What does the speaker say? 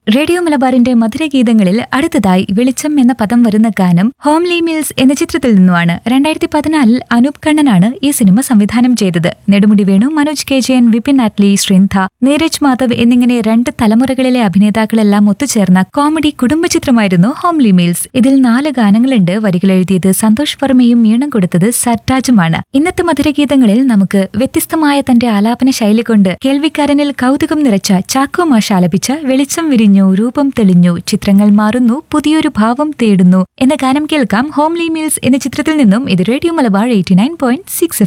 radio മലബാറിന്റെ മധുരഗീതങ്ങളിൽ അടുത്തതായി വെളിച്ചം എന്ന പദം വരുന്ന ഗാനം ഹോംലി മിൽസ് എന്ന ചിത്രത്തിൽ നിന്നുമാണ് രണ്ടായിരത്തി പതിനാലിൽ അനൂപ് കണ്ണനാണ് ഈ സിനിമ സംവിധാനം ചെയ്തത് നെടുമുടി വേണു മനോജ് കെ ജയൻ വിപിൻ അറ്റ്ലി ശ്രിന്ധ നീരജ് മാധവ് എന്നിങ്ങനെ രണ്ട് തലമുറകളിലെ അഭിനേതാക്കളെല്ലാം ഒത്തുചേർന്ന കോമഡി കുടുംബ ചിത്രമായിരുന്നു ഹോംലി മിൽസ് ഇതിൽ നാല് ഗാനങ്ങളുണ്ട് വരികൾ എഴുതിയത് സന്തോഷ് വർമ്മയും ഈണം കൊടുത്തത് സർട്ടാജുമാണ് ഇന്നത്തെ മധുരഗീതങ്ങളിൽ നമുക്ക് വ്യത്യസ്തമായ തന്റെ ആലാപന ശൈലി കൊണ്ട് കേൾവിക്കാരനിൽ കൗതുകം നിറച്ച ചാക്കോ മാഷ് ആലപിച്ച വെളിച്ചം വിരിഞ്ഞു രൂപം തെളിഞ്ഞു ചിത്രങ്ങൾ മാറുന്നു പുതിയൊരു ഭാവം തേടുന്നു എന്ന ഗാനം കേൾക്കാം ഹോംലി മീൽസ് എന്ന ചിത്രത്തിൽ നിന്നും ഇത് radio Malabar eighty nine point six